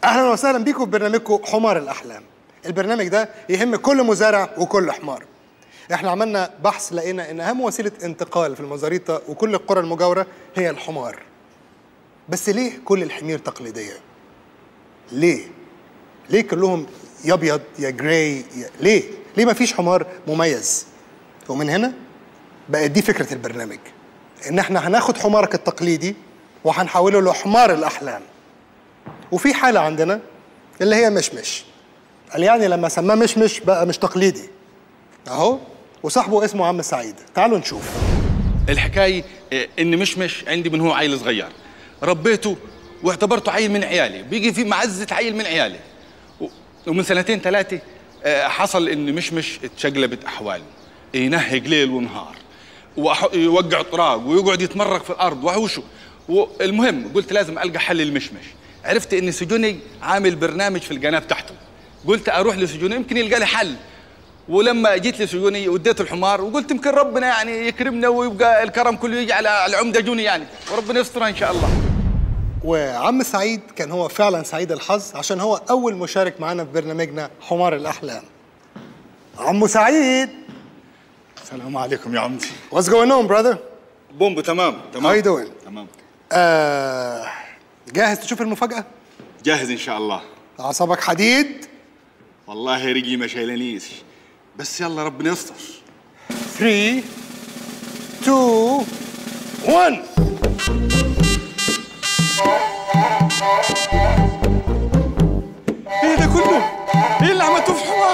اهلا وسهلا بيكم في برنامجكم حمار الاحلام البرنامج ده يهم كل مزارع وكل حمار احنا عملنا بحث لقينا ان اهم وسيله انتقال في المزاريطه وكل القرى المجاوره هي الحمار بس ليه كل الحمير تقليديه ليه ليه كلهم يا ابيض يا جراي يا... ليه ليه ما فيش حمار مميز ومن هنا بقت دي فكره البرنامج ان احنا هناخد حمارك التقليدي وهنحوله لحمار الاحلام وفي حاله عندنا اللي هي مشمش قال يعني لما سماه مشمش بقى مش تقليدي اهو وصاحبه اسمه عم سعيد تعالوا نشوف الحكايه آه، ان مشمش عندي من هو عيل صغير ربيته واعتبرته عيل من عيالي بيجي في معزه عيل من عيالي و- ومن سنتين ثلاثه آه، حصل ان مشمش اتشقلبت احواله ينهج ليل ونهار وأح- يوقع طراق ويقعد يتمرق في الارض وحوشه والمهم قلت لازم القى حل المشمش عرفت ان سجوني عامل برنامج في القناه بتاعته قلت اروح لسجوني يمكن يلقى لي حل ولما جيت لسجوني وديت الحمار وقلت يمكن ربنا يعني يكرمنا ويبقى الكرم كله يجي على العمده جوني يعني وربنا يسترها ان شاء الله وعم سعيد كان هو فعلا سعيد الحظ عشان هو اول مشارك معانا في برنامجنا حمار الاحلام عمو سعيد السلام عليكم يا عمتي what's going on brother بومبو تمام تمام How you doing? تمام آه جاهز تشوف المفاجأة؟ جاهز ان شاء الله أعصابك حديد والله رجلي ما شايلانيش بس يلا ربنا يستر 3 2 1 ايه ده كله؟ ايه اللي عملتوه في الحمار؟